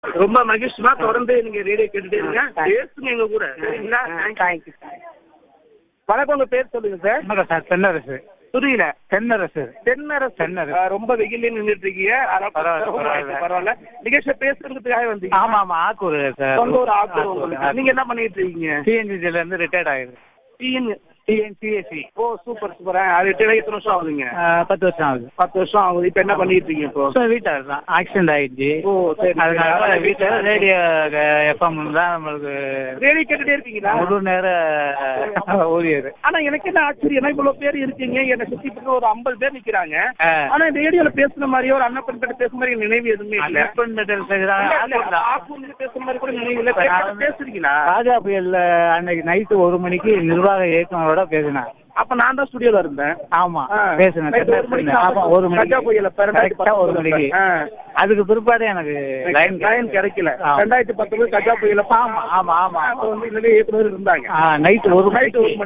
ரொம்ப மகிழ்ச்சிமா தொடர்ந்து நீங்க ரேடியோ கேட்டுட்டே இருங்க பேசுங்க எங்க கூட சரிங்களா தேங்க்யூ வணக்கம் உங்க பேர் சொல்லுங்க சார் சார் தென்னரசு புரியல தென்னரசு தென்னரசு தென்னரசு. ஆ, ரொம்ப வெயிலே நின்றுட்டு இருக்கீங்க அதனால பரவாயில்ல, ரொம்ப பரவாயில்ல. பரவாயில்ல நிகழ்ச்சியை பேசுறதுக்காக வந்தீங்க ஆமா ஆமா ஆக்கூர் சார் சொந்த ஒரு ஆத்தூர் உங்களுக்கு நீங்க என்ன பண்ணிட்டு இருக்கீங்க சிஎன்ஜில இருந்து ரிட்டையர்ட் ஆகுது டிஎன் டிஎன்சிஎஸ்சி ஓ சூப்பர் சூப்பர் அது எத்தனை எத்தனை வருஷம் ஆகுதுங்க பத்து வருஷம் ஆகுது பத்து வருஷம் ஆகுது இப்போ என்ன பண்ணிட்டு இருக்கீங்க இப்போ ஸோ வீட்டில் தான் ஆக்சிடென்ட் ஆயிடுச்சு ஓ சரி அதனால வீட்டில் ரேடியோ எஃப்எம் தான் நம்மளுக்கு ரேடியோ கேட்டுட்டே இருக்கீங்களா முழு நேர ஊழியர் ஆனா எனக்கு என்ன ஆச்சரியம்னா இவ்வளவு பேர் இருக்கீங்க என்னை சுத்தி பக்கம் ஒரு ஐம்பது பேர் நிக்கிறாங்க ஆ. ஆனா ரேடியோல பேசுன மாதிரியோ ஒரு அண்ணன் பெண் பேசுற மாதிரி நினைவு எதுவுமே இல்ல ஆக்கூர்ல பேசுற மாதிரி கூட நினைவு இல்ல பேச- பேசுறீங்களா ராஜா புயல்ல அன்னைக்கு நைட்டு ஒரு மணிக்கு நிர்வாக இயக்குனரோட பேசினேன் அப்ப நான் தான் ஸ்டுடியோல இருந்தேன் ஆமா ஆ. பேசினேன் நைட்டு ஒரு மணிக்கு ஆமா ஒரு கஜா மணிக்கு புயல் அப்ப ரெண்டாயிரத்தி கரெக்டா ஒரு பத்தொன்பதுல. மணிக்கு ஆ. அதுக்கு பிற்பாடு எனக்கு லைன் லைன் கிடைக்கல ஆமா. ரெண்டாயிரத்தி பத்தொன்பது கஜா புயல் ஆமா ஆமா ஆமா அப்ப வந்து இதுல இயக்குனர் இருந்தாங்க நைட் ஒரு நைட்டு ஒரு மணிக்கு